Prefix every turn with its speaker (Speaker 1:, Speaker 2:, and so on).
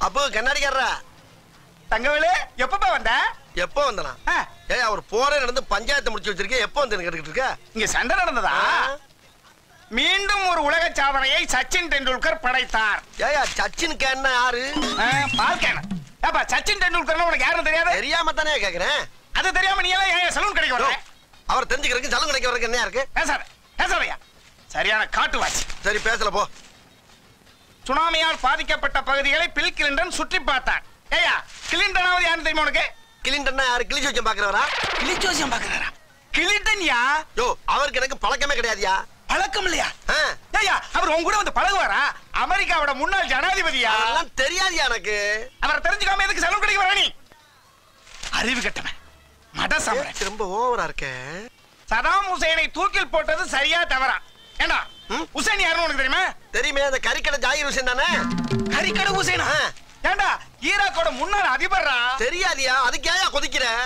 Speaker 1: பாப்பு கண்ணாடிக்காரரா
Speaker 2: தங்கவேலு எப்பப்பா வந்த
Speaker 1: எப்போ வந்தனா
Speaker 2: ஆ,
Speaker 1: ஏய் அவர் போரே நடந்து பஞ்சாயத்து முடிச்சு வச்சிருக்கேன் எப்போ வந்து கேட்டுக்கிட்டு இருக்க
Speaker 2: இங்க சண்டை நடந்ததா மீண்டும் ஒரு உலக சாதனையை சச்சின் டெண்டுல்கர் படைத்தார்
Speaker 1: ஏயா சச்சின் கேன்னா யாரு
Speaker 2: ஆ, பால்கேன ஏப்பா சச்சின் டெண்டுல்கர் உனக்கு யாருன்னு தெரியாது
Speaker 1: தெரியாம தானே கேக்குறேன்
Speaker 2: அது தெரியாம நீ எல்லாம் ஏன் சலூன் கடைக்கு வர
Speaker 1: அவர் தெரிஞ்சுக்கிறதுக்கு ஜலம் கிடைக்க வரைக்கும் என்ன இருக்கு
Speaker 2: பேசாத பேசாதயா சரியான காட்டுவாசி
Speaker 1: சரி பேசல போ
Speaker 2: சுனாமியால் பாதிக்கப்பட்ட பகுதிகளை பில் கிளின்டன் சுற்றி பார்த்தார் ஏயா கிளின்டனாவது யாருன்னு தெரியுமா உனக்கு
Speaker 1: கிளின்டன்னா யாரு கிழிச்சு வச்சு பாக்குறவரா
Speaker 2: கிளிச்சோசியம் பாக்குறாரா கிளின்டன் யா
Speaker 1: யோ அவருக்கு எனக்கு பழக்கமே கிடையாதுயா
Speaker 2: பழக்கம் இல்லையா
Speaker 1: ஆ,
Speaker 2: ஏயா அவர் உங்க கூட வந்து பழகுவாரா அமெரிக்காவோட முன்னாள் ஜனாதிபதியா
Speaker 1: அதெல்லாம் தெரியாதுயா எனக்கு
Speaker 2: அவரை தெரிஞ்சுக்காம எதுக்கு சலூன் கடைக்கு வர நீ அறிவு கட்டவன் மத சாம்ராஜ்
Speaker 1: ரொம்ப ஓவரா இருக்கே
Speaker 2: சதாம் ஹுசைனை தூக்கில் போட்டது சரியா தவறா ஏண்டா
Speaker 1: ம்?
Speaker 2: ஹுசைன் யாருன்னு உனக்கு தெரியுமா
Speaker 1: தெரியுமே அந்த கறிக்கடை ஜாகிர் ஹுசேன் தானே
Speaker 2: ஹரிக்கடை ஹுசைனா
Speaker 1: ஆ.
Speaker 2: ஏண்டா ஈராக்கோட முன்னாள் அதிபர்ரா
Speaker 1: தெரியாதியா அதுக்கு ஏயா கொதிக்கிற